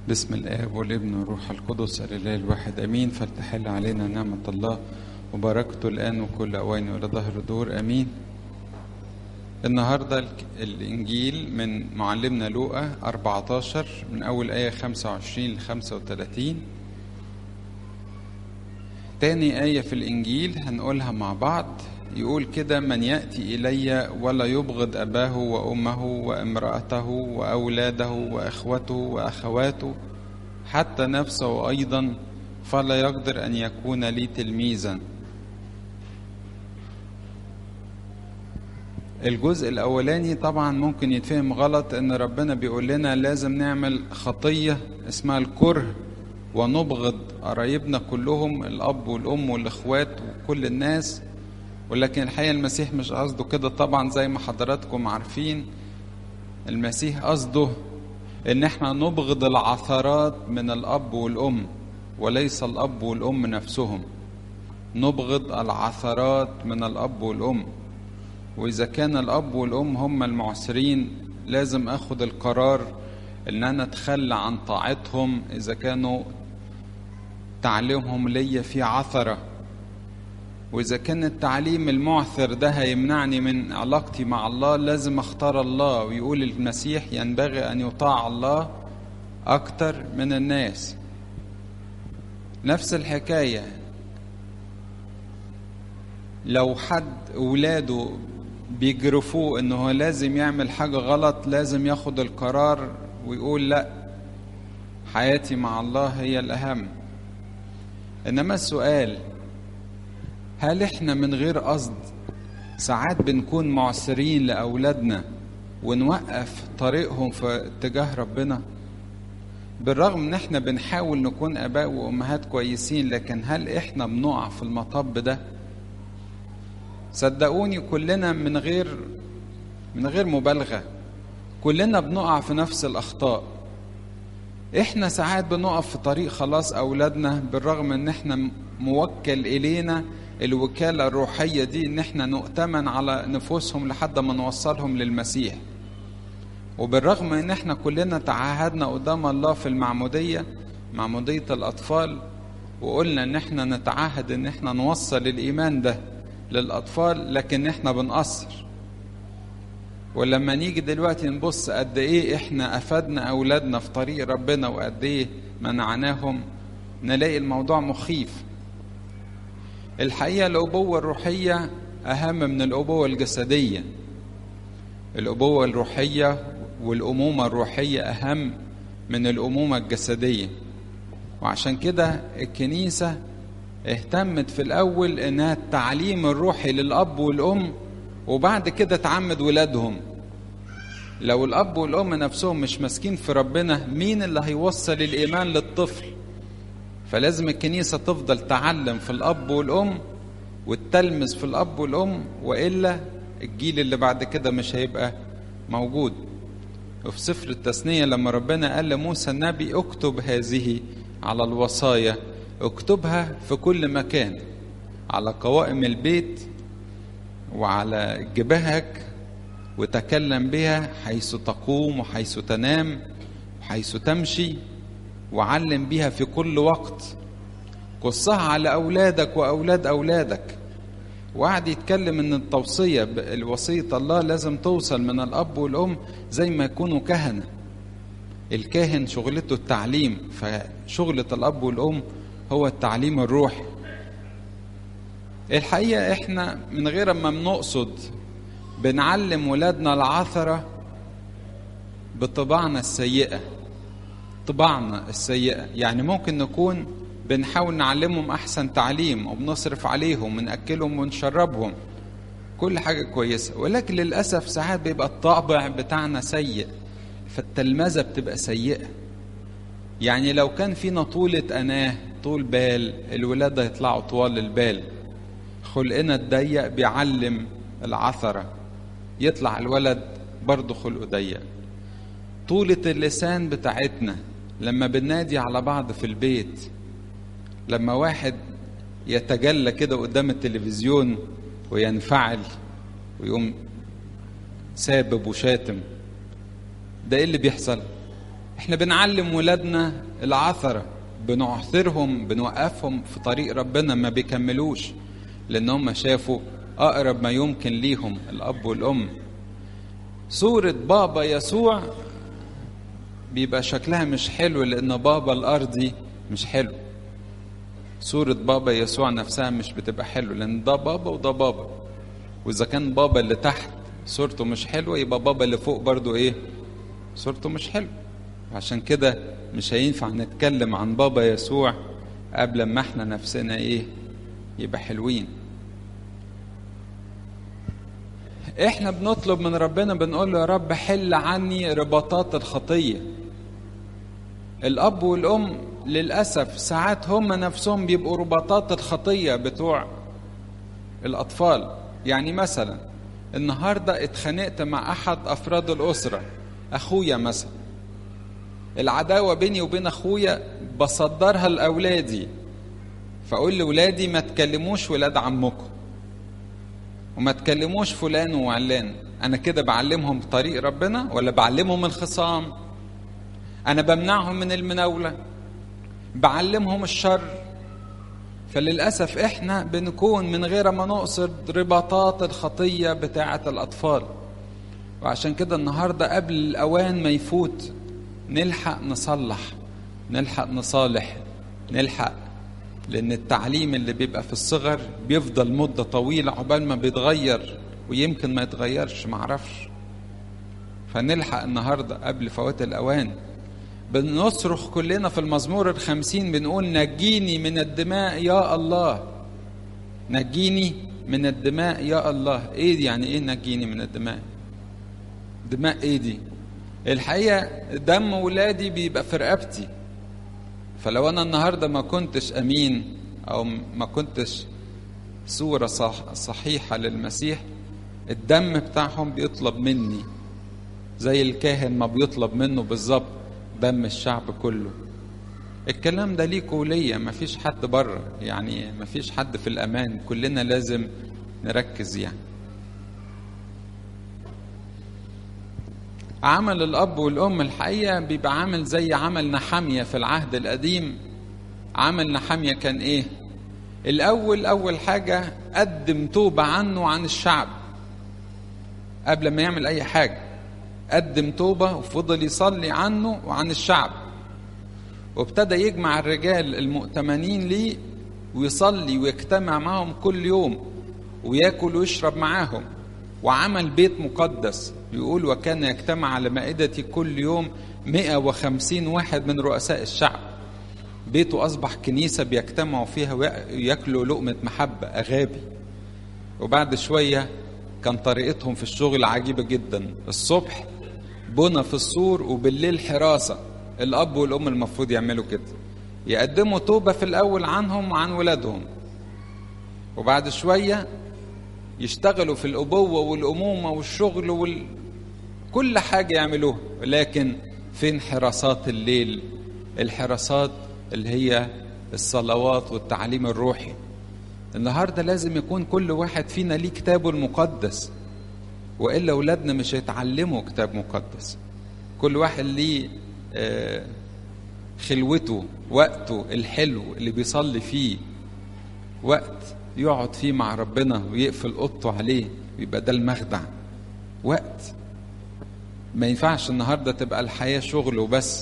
بسم الآب والابن والروح القدس الإله الواحد أمين فلتحل علينا نعمة الله وبركته الآن وكل أوان وإلى ظهر دور أمين النهاردة الإنجيل من معلمنا لوقا 14 من أول آية 25 ل 35 تاني آية في الإنجيل هنقولها مع بعض يقول كده من يأتي إلي ولا يبغض أباه وأمه وامرأته وأولاده وإخوته وأخواته حتى نفسه أيضا فلا يقدر أن يكون لي تلميذا الجزء الأولاني طبعا ممكن يتفهم غلط إن ربنا بيقول لنا لازم نعمل خطية اسمها الكره ونبغض قرايبنا كلهم الأب والأم والإخوات وكل الناس ولكن الحقيقة المسيح مش قصده كده طبعا زي ما حضراتكم عارفين المسيح قصده ان احنا نبغض العثرات من الاب والام وليس الاب والام نفسهم نبغض العثرات من الاب والام واذا كان الاب والام هم المعسرين لازم اخد القرار ان انا اتخلى عن طاعتهم اذا كانوا تعليمهم ليا في عثره وإذا كان التعليم المعثر ده هيمنعني من علاقتي مع الله لازم أختار الله ويقول المسيح ينبغي أن يطاع الله أكتر من الناس نفس الحكاية لو حد أولاده بيجرفوه إنه هو لازم يعمل حاجة غلط لازم ياخد القرار ويقول لأ حياتي مع الله هي الأهم إنما السؤال هل احنا من غير قصد ساعات بنكون معسرين لاولادنا ونوقف طريقهم في اتجاه ربنا بالرغم ان احنا بنحاول نكون اباء وامهات كويسين لكن هل احنا بنقع في المطب ده صدقوني كلنا من غير من غير مبالغه كلنا بنقع في نفس الاخطاء احنا ساعات بنقف في طريق خلاص اولادنا بالرغم ان احنا موكل الينا الوكالة الروحية دي ان احنا نؤتمن على نفوسهم لحد ما نوصلهم للمسيح وبالرغم ان احنا كلنا تعهدنا قدام الله في المعمودية معمودية الاطفال وقلنا ان احنا نتعهد ان احنا نوصل الايمان ده للاطفال لكن احنا بنقصر ولما نيجي دلوقتي نبص قد ايه احنا افدنا اولادنا في طريق ربنا وقد ايه منعناهم نلاقي الموضوع مخيف الحقيقة الأبوة الروحية أهم من الأبوة الجسدية الأبوة الروحية والأمومة الروحية أهم من الأمومة الجسدية وعشان كده الكنيسة اهتمت في الأول إنها التعليم الروحي للأب والأم وبعد كده تعمد ولادهم لو الأب والأم نفسهم مش ماسكين في ربنا مين اللي هيوصل الإيمان للطفل فلازم الكنيسة تفضل تعلم في الأب والأم وتلمس في الأب والأم وإلا الجيل اللي بعد كده مش هيبقى موجود وفي سفر التثنية لما ربنا قال لموسى النبي اكتب هذه على الوصايا اكتبها في كل مكان على قوائم البيت وعلى جبهك وتكلم بها حيث تقوم وحيث تنام وحيث تمشي وعلم بيها في كل وقت قصها على أولادك وأولاد أولادك وقعد يتكلم ان التوصية الوصية الله لازم توصل من الأب والأم زي ما يكونوا كهنة الكاهن شغلته التعليم فشغلة الأب والأم هو التعليم الروحي الحقيقة احنا من غير ما بنقصد بنعلم ولادنا العثرة بطباعنا السيئة طباعنا السيئة يعني ممكن نكون بنحاول نعلمهم أحسن تعليم وبنصرف عليهم ونأكلهم ونشربهم كل حاجة كويسة ولكن للأسف ساعات بيبقى الطابع بتاعنا سيء فالتلمذة بتبقى سيئة يعني لو كان فينا طولة أناه طول بال الولاد هيطلعوا طوال البال خلقنا الضيق بيعلم العثرة يطلع الولد برضه خلقه ضيق طولة اللسان بتاعتنا لما بننادي على بعض في البيت لما واحد يتجلى كده قدام التلفزيون وينفعل ويقوم سابب وشاتم ده ايه اللي بيحصل احنا بنعلم ولادنا العثرة بنعثرهم بنوقفهم في طريق ربنا ما بيكملوش لان هم شافوا اقرب ما يمكن ليهم الاب والام صورة بابا يسوع بيبقى شكلها مش حلو لان بابا الارضي مش حلو صورة بابا يسوع نفسها مش بتبقى حلو لان ده بابا وده بابا واذا كان بابا اللي تحت صورته مش حلوة يبقى بابا اللي فوق برضو ايه صورته مش حلوة عشان كده مش هينفع نتكلم عن بابا يسوع قبل ما احنا نفسنا ايه يبقى حلوين احنا بنطلب من ربنا بنقول له يا رب حل عني رباطات الخطيه الاب والام للاسف ساعات هم نفسهم بيبقوا رباطات الخطيه بتوع الاطفال يعني مثلا النهارده اتخانقت مع احد افراد الاسره اخويا مثلا العداوه بيني وبين اخويا بصدرها لاولادي فاقول لاولادي ما تكلموش ولاد عمكم وما تكلموش فلان وعلان انا كده بعلمهم طريق ربنا ولا بعلمهم الخصام انا بمنعهم من المناوله بعلمهم الشر فللاسف احنا بنكون من غير ما نقصد رباطات الخطيه بتاعه الاطفال وعشان كده النهارده قبل الاوان ما يفوت نلحق نصلح نلحق نصالح نلحق لأن التعليم اللي بيبقى في الصغر بيفضل مدة طويلة عقبال ما بيتغير ويمكن ما يتغيرش معرفش فنلحق النهاردة قبل فوات الأوان بنصرخ كلنا في المزمور الخمسين بنقول نجيني من الدماء يا الله نجيني من الدماء يا الله ايه يعني ايه نجيني من الدماء دماء ايه دي الحقيقة دم ولادي بيبقى في رقبتي فلو انا النهارده ما كنتش امين او ما كنتش صوره صح صحيحه للمسيح الدم بتاعهم بيطلب مني زي الكاهن ما بيطلب منه بالظبط دم الشعب كله الكلام ده ليكوا وليا مفيش حد بره يعني مفيش حد في الامان كلنا لازم نركز يعني عمل الأب والأم الحقيقة بيبقى عامل زي عمل نحامية في العهد القديم عمل نحامية كان إيه؟ الأول أول حاجة قدم توبة عنه وعن الشعب قبل ما يعمل أي حاجة قدم توبة وفضل يصلي عنه وعن الشعب وابتدى يجمع الرجال المؤتمنين ليه ويصلي ويجتمع معهم كل يوم وياكل ويشرب معاهم وعمل بيت مقدس يقول وكان يجتمع على مائدتي كل يوم 150 واحد من رؤساء الشعب بيته أصبح كنيسة بيجتمعوا فيها وياكلوا لقمة محبة أغابي وبعد شوية كان طريقتهم في الشغل عجيبة جدا الصبح بنى في السور وبالليل حراسة الأب والأم المفروض يعملوا كده يقدموا توبة في الأول عنهم وعن ولادهم وبعد شوية يشتغلوا في الأبوة والأمومة والشغل وال... كل حاجة يعملوها لكن فين حراسات الليل الحراسات اللي هي الصلوات والتعليم الروحي النهاردة لازم يكون كل واحد فينا ليه كتابه المقدس وإلا أولادنا مش هيتعلموا كتاب مقدس كل واحد ليه آه خلوته وقته الحلو اللي بيصلي فيه وقت يقعد فيه مع ربنا ويقفل اوضته عليه ويبقى ده المخدع وقت ما ينفعش النهارده تبقى الحياه شغل وبس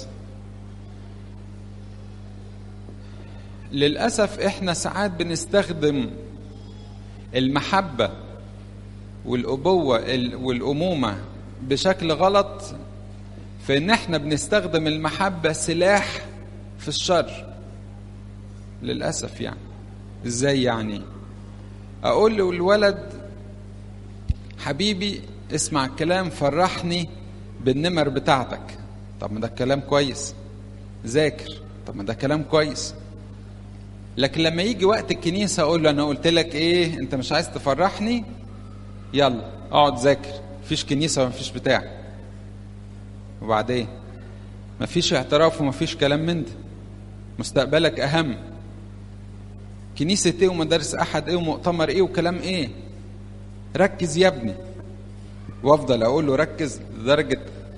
للاسف احنا ساعات بنستخدم المحبه والابوه والامومه بشكل غلط في ان احنا بنستخدم المحبه سلاح في الشر للاسف يعني ازاي يعني اقول له الولد حبيبي اسمع الكلام فرحني بالنمر بتاعتك طب ما ده كلام كويس ذاكر طب ما ده كلام كويس لكن لما يجي وقت الكنيسة أقول له أنا قلت لك إيه أنت مش عايز تفرحني يلا اقعد ذاكر مفيش كنيسة ومفيش بتاع وبعدين مفيش اعتراف ومفيش كلام من ده مستقبلك أهم كنيسة ايه ومدارس احد ايه ومؤتمر ايه وكلام ايه ركز يا ابني وافضل اقول له ركز لدرجة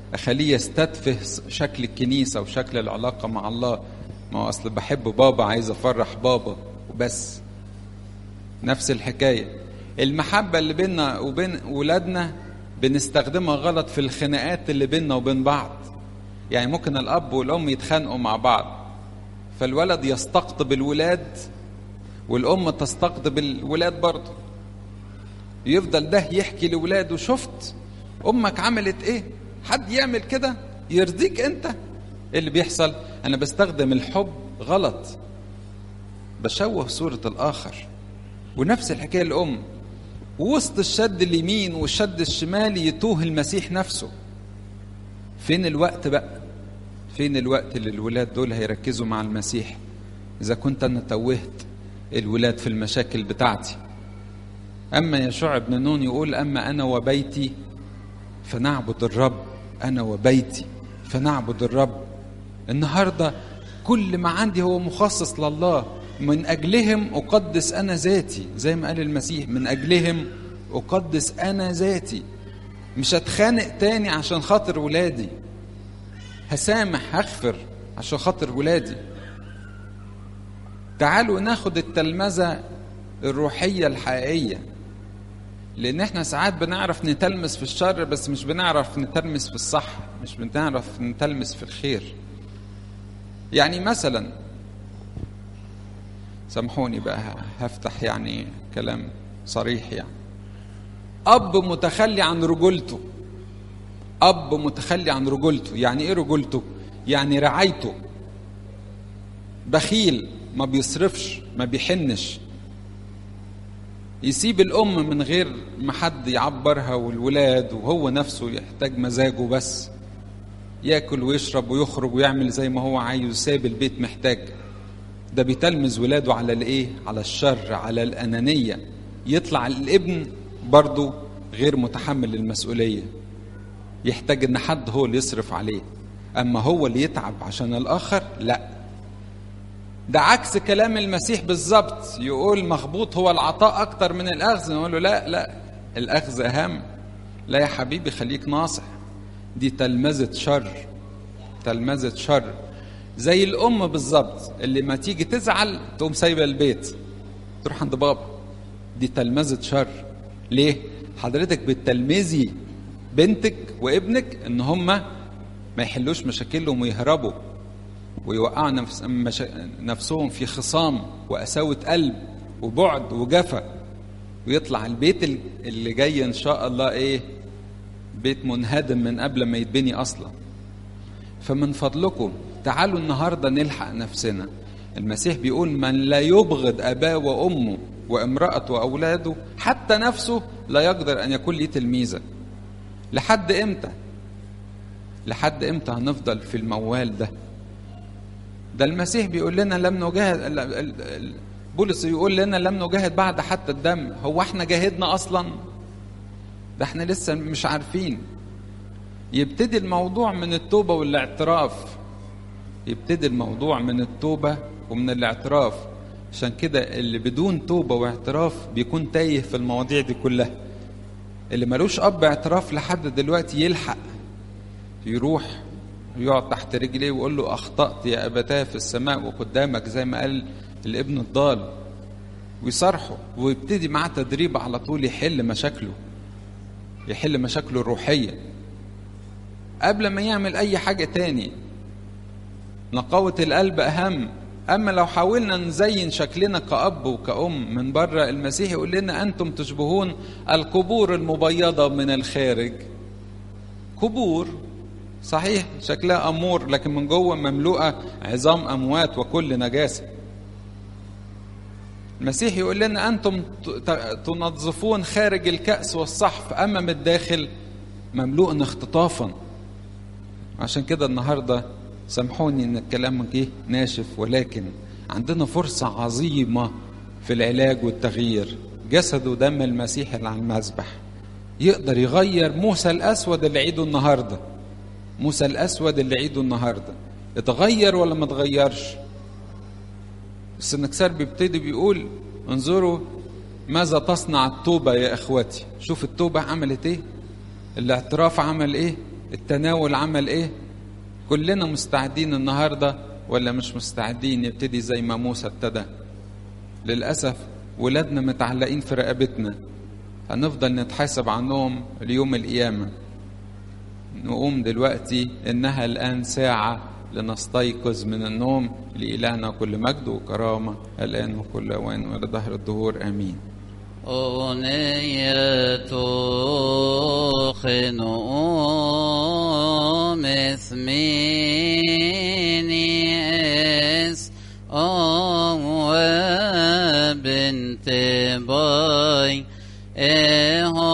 اخليه يستتفه شكل الكنيسه وشكل العلاقه مع الله ما هو اصل بحب بابا عايز افرح بابا وبس نفس الحكايه المحبه اللي بيننا وبين ولادنا بنستخدمها غلط في الخناقات اللي بيننا وبين بعض يعني ممكن الاب والام يتخانقوا مع بعض فالولد يستقطب الولاد والام تستقطب الولاد برضه يفضل ده يحكي لاولاده شفت امك عملت ايه حد يعمل كده يرضيك انت ايه اللي بيحصل انا بستخدم الحب غلط بشوه صورة الاخر ونفس الحكاية الام وسط الشد اليمين والشد الشمالي يتوه المسيح نفسه فين الوقت بقى فين الوقت اللي الولاد دول هيركزوا مع المسيح اذا كنت انا توهت الولاد في المشاكل بتاعتي اما يشوع بن نون يقول اما انا وبيتي فنعبد الرب انا وبيتي فنعبد الرب النهارده كل ما عندي هو مخصص لله من اجلهم اقدس انا ذاتي زي ما قال المسيح من اجلهم اقدس انا ذاتي مش هتخانق تاني عشان خاطر ولادي هسامح هغفر عشان خاطر ولادي تعالوا ناخد التلمذة الروحية الحقيقية لأن احنا ساعات بنعرف نتلمس في الشر بس مش بنعرف نتلمس في الصح مش بنعرف نتلمس في الخير يعني مثلا سامحوني بقى هفتح يعني كلام صريح يعني أب متخلي عن رجولته أب متخلي عن رجولته يعني إيه رجولته؟ يعني رعايته بخيل ما بيصرفش ما بيحنش يسيب الأم من غير ما حد يعبرها والولاد وهو نفسه يحتاج مزاجه بس ياكل ويشرب ويخرج ويعمل زي ما هو عايز ساب البيت محتاج ده بيتلمذ ولاده على الايه على الشر على الانانيه يطلع الابن برضه غير متحمل المسؤوليه يحتاج ان حد هو اللي يصرف عليه اما هو اللي يتعب عشان الاخر لا ده عكس كلام المسيح بالظبط يقول مخبوط هو العطاء اكتر من الاخذ نقول له لا لا الاخذ اهم لا يا حبيبي خليك ناصح دي تلمذة شر تلمذة شر زي الام بالظبط اللي ما تيجي تزعل تقوم سايبه البيت تروح عند بابا دي تلمذة شر ليه حضرتك بتلمذي بنتك وابنك ان هم ما يحلوش مشاكلهم ويهربوا ويوقعوا نفس مشا... نفسهم في خصام وقساوة قلب وبعد وجفا ويطلع البيت اللي جاي ان شاء الله ايه بيت منهدم من قبل ما يتبني اصلا فمن فضلكم تعالوا النهارده نلحق نفسنا المسيح بيقول من لا يبغض اباه وامه وامراته واولاده حتى نفسه لا يقدر ان يكون ليه تلميذا لحد امتى لحد امتى هنفضل في الموال ده ده المسيح بيقول لنا لم نجاهد بولس يقول لنا لم نجاهد بعد حتى الدم هو احنا جاهدنا اصلا ده احنا لسه مش عارفين يبتدي الموضوع من التوبه والاعتراف يبتدي الموضوع من التوبه ومن الاعتراف عشان كده اللي بدون توبه واعتراف بيكون تايه في المواضيع دي كلها اللي ملوش اب اعتراف لحد دلوقتي يلحق يروح يقعد تحت رجليه ويقول له اخطات يا ابتاه في السماء وقدامك زي ما قال الابن الضال ويصرحه ويبتدي معاه تدريب على طول يحل مشاكله يحل مشاكله الروحيه قبل ما يعمل اي حاجه تاني نقاوه القلب اهم اما لو حاولنا نزين شكلنا كاب وكأم من بره المسيح يقول لنا انتم تشبهون القبور المبيضه من الخارج قبور صحيح شكلها امور لكن من جوه مملوءه عظام اموات وكل نجاسه المسيح يقول لنا انتم تنظفون خارج الكأس والصحف اما من الداخل مملوء اختطافا عشان كده النهارده سامحوني ان الكلام جه ناشف ولكن عندنا فرصه عظيمه في العلاج والتغيير جسد ودم المسيح اللي على المذبح يقدر يغير موسى الاسود اللي عيده النهارده موسى الاسود اللي عيده النهارده اتغير ولا ما اتغيرش السنكسار بيبتدي بيقول انظروا ماذا تصنع التوبة يا اخواتي شوف التوبة عملت ايه الاعتراف عمل ايه التناول عمل ايه كلنا مستعدين النهارده ولا مش مستعدين نبتدي زي ما موسى ابتدى للاسف ولادنا متعلقين في رقبتنا هنفضل نتحاسب عنهم ليوم القيامه نقوم دلوقتي انها الان ساعه لنستيقظ من النوم لإلهنا كل مجد وكرامة الآن وكل أوان وإلى دهر الدهور آمين أغنية خنوم اسميني اس أو بنت باي إيه